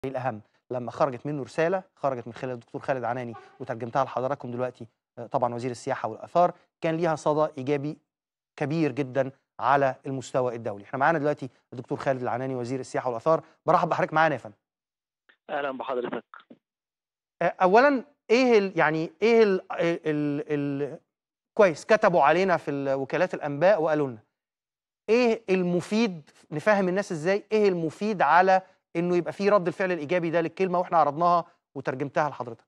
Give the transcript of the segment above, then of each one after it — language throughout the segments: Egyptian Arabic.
الأهم لما خرجت منه رسالة خرجت من خلال الدكتور خالد عناني وترجمتها لحضراتكم دلوقتي آه، طبعا وزير السياحة والآثار كان ليها صدى إيجابي كبير جدا على المستوى الدولي احنا معانا دلوقتي الدكتور خالد العناني وزير السياحة والآثار برحب بحضرتك معانا يا فندم اهلا بحضرتك آه، اولا ايه ال يعني ايه ال ال ال كويس كتبوا علينا في ال- وكالات الانباء وقالوا لنا ايه المفيد نفهم الناس ازاي ايه المفيد على انه يبقى في رد الفعل الايجابي ده للكلمه واحنا عرضناها وترجمتها لحضرتك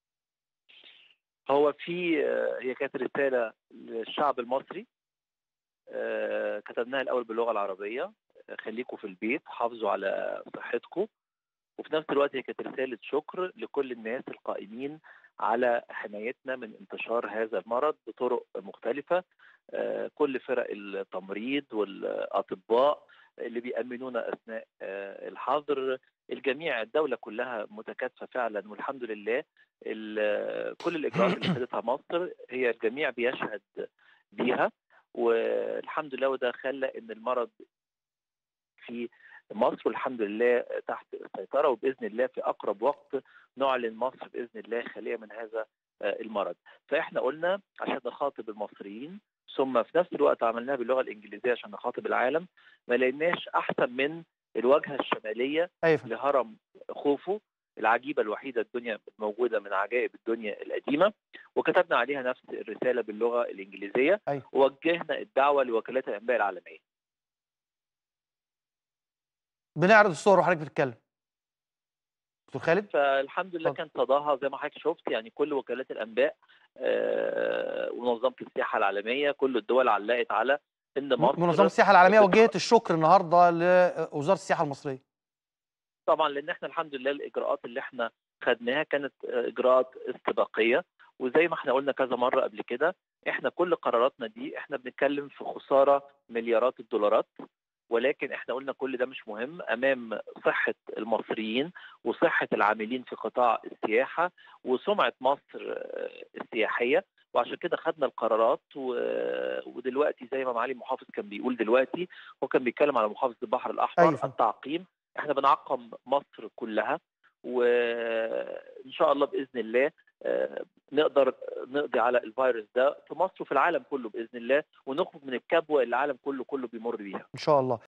هو في آه، هي كانت رساله للشعب المصري آه، كتبناها الاول باللغه العربيه آه، خليكم في البيت حافظوا على صحتكم وفي نفس الوقت هي كانت رساله شكر لكل الناس القائمين على حمايتنا من انتشار هذا المرض بطرق مختلفه آه، كل فرق التمريض والاطباء اللي بيأمنونا اثناء آه، الحظر الجميع الدوله كلها متكاتفه فعلا والحمد لله ال- كل الاجراءات اللي خدتها مصر هي الجميع بيشهد بيها والحمد لله وده خلى ان المرض في مصر والحمد لله تحت السيطره وباذن الله في اقرب وقت نعلن مصر باذن الله خاليه من هذا آه، المرض فاحنا قلنا عشان نخاطب المصريين ثم في نفس الوقت عملناها باللغه الانجليزيه عشان نخاطب العالم ما لقيناش احسن من الواجهه الشماليه ايوه يا فندم. لهرم خوفو العجيبة الوحيدة الدنيا موجودة من عجائب الدنيا القديمة وكتبنا عليها نفس الرسالة باللغة الإنجليزية أيوة. ووجهنا الدعوة لوكالات الأنباء العالمية بنعرض الصور وحضرتك بتتكلم دكتور خالد فالحمد لله اتفضل. كان صداها زي ما حضرتك شفت يعني كل وكالات الأنباء آه، ومنظمة السياحة العالمية كل الدول علقت على إن مصر منظمه السياحه العالميه بتتحرك- وجهت الشكر النهارده لوزاره السياحه المصريه طبعا لان احنا الحمد لله الاجراءات اللي احنا خدناها كانت آه، اجراءات استباقيه وزي ما احنا قلنا كذا مره قبل كده احنا كل قراراتنا دي احنا بنتكلم في خساره مليارات الدولارات ولكن احنا قلنا كل ده مش مهم امام صحه المصريين وصحه العاملين في قطاع السياحه وسمعه مصر آه، السياحيه وعشان كده خدنا القرارات و- ودلوقتي زي ما معالي المحافظ كان بيقول دلوقتي هو كان بيتكلم على محافظه البحر الاحمر أيوة. التعقيم احنا بنعقم مصر كلها وان شاء الله باذن الله آه، نقدر نقضي على الفيروس ده في مصر وفي العالم كله باذن الله ونخرج من الكبوه اللي العالم كله كله بيمر بيها ان شاء الله